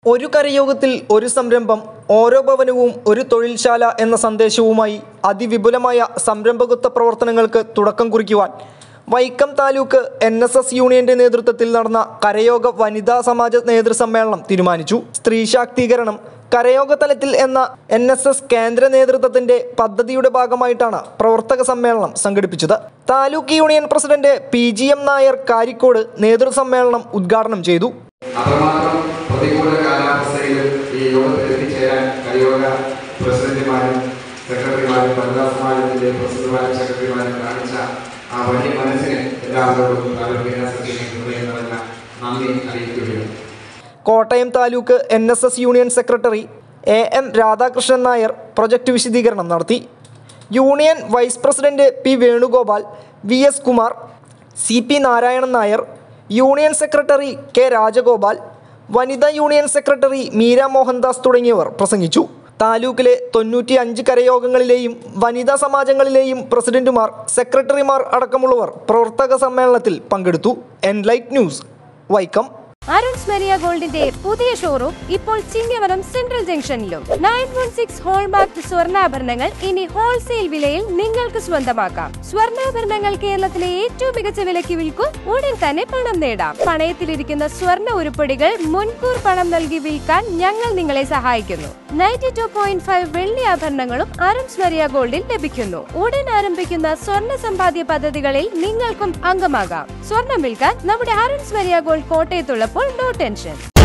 ഒരു കരയോഗത്തിൽ ഒരു സംരംഭം ഓരോ ഭവനവും ഒരു തൊഴിൽശാല എന്ന സന്ദേശവുമായി അതിവിപുലമായ സംരംഭകത്വ പ്രവർത്തനങ്ങൾക്ക് തുടക്കം കുറിക്കുവാൻ Vaikom taluk N S S യൂണിയന്റെ നേതൃത്വത്തിൽ നടന്ന കരയോഗ വനിതാ സമാജ നേതൃസമ്മേളനം തീരുമാനിച്ചു സ്ത്രീ ശാക്തീകരണം കരയോഗ തലത്തിൽ എന്ന എൻ എസ് എസ് കേന്ദ്ര നേതൃത്വത്തിന്റെ പദ്ധതിയുടെ ഭാഗമായിട്ടാണ് പ്രവർത്തക സമ്മേളനം സംഘടിപ്പിച്ചത് taluk union president P G M Nair Karikkode നേതൃസമ്മേളനം ഉദ്ഘാടനം ചെയ്തു അത്രമാത്രം പ്രതികൂല കാലാവസ്ഥയിലും ഈ യോഗത്തിൽ എത്തിച്ചേരാൻ കരയോഗ പ്രസിഡന്റുമാരും സെക്രട്ടറിമാരും വനിതാ സമാജത്തിന്റെ പ്രസിഡന്റുമാരും സെക്രട്ടറിമാരും കാണിച്ച ആ വലിയ മനസ്സിന് എല്ലാവരോടും താലൂക്ക് ഹൃദയം നിറഞ്ഞ നന്ദി അറിയിക്കുകയാണ് Kottayam taluk N S S union secretary A M Radhakrishnan Nair project വിശദീകരണം നടത്തി union vice president P Venugopal V S Kumar C P Narayanan Nair union secretary K Rajagopal വനിതാ യൂണിയൻ സെക്രട്ടറി മീര മോഹൻദാസ് തുടങ്ങിയവർ പ്രസംഗിച്ചു താലൂക്കിലെ തൊണ്ണൂറ്റി അഞ്ച് കരയോഗങ്ങളിലെയും വനിതാ സമാജങ്ങളിലെയും പ്രസിഡന്റുമാർ സെക്രട്ടറിമാർ അടക്കമുള്ളവർ പ്രവർത്തക സമ്മേളനത്തിൽ പങ്കെടുത്തു എൻലൈറ്റ് ന്യൂസ് വൈക്കം അരുൺസ് മെറിയ ഗോൾഡിന്റെ പുതിയ ഷോറൂം ഇപ്പോൾ ചിങ്ങവനം സെൻട്രൽ ജംഗ്ഷനിലും നയൻ വൺ സിക്സ് ഹോൾമാർക്ക് സ്വർണ്ണാഭരണങ്ങൾ ഇനി ഹോൾസെയിൽ വിലയിൽ നിങ്ങൾക്ക് സ്വന്തമാക്കാം സ്വർണ്ണാഭരണങ്ങൾ കേരളത്തിലെ ഏറ്റവും മികച്ച വിലയ്ക്ക് വിൽക്കും ഉടൻ തന്നെ പണം നേടാം പണയത്തിലിരിക്കുന്ന സ്വർണ്ണ ഉരുപ്പടികൾ മുൻകൂർ പണം നൽകി വിൽക്കാൻ ഞങ്ങൾ നിങ്ങളെ സഹായിക്കുന്നു നയൻറ്റി ടു പോയിന്റ് ഫൈവ് വെള്ളി ആഭരണങ്ങളും അരുൺസ് മെറിയ ഗോൾഡിൽ ലഭിക്കുന്നു ഉടൻ ആരംഭിക്കുന്ന സ്വർണ്ണ സമ്പാദ്യ പദ്ധതികളിൽ നിങ്ങൾക്കും അംഗമാകാം സ്വർണം വിൽക്കാൻ നമ്മുടെ അരുൺസ് മെറിയ ഗോൾഡ് കോട്ടയത്തുള്ളപ്പോൾ നോ ടെൻഷൻ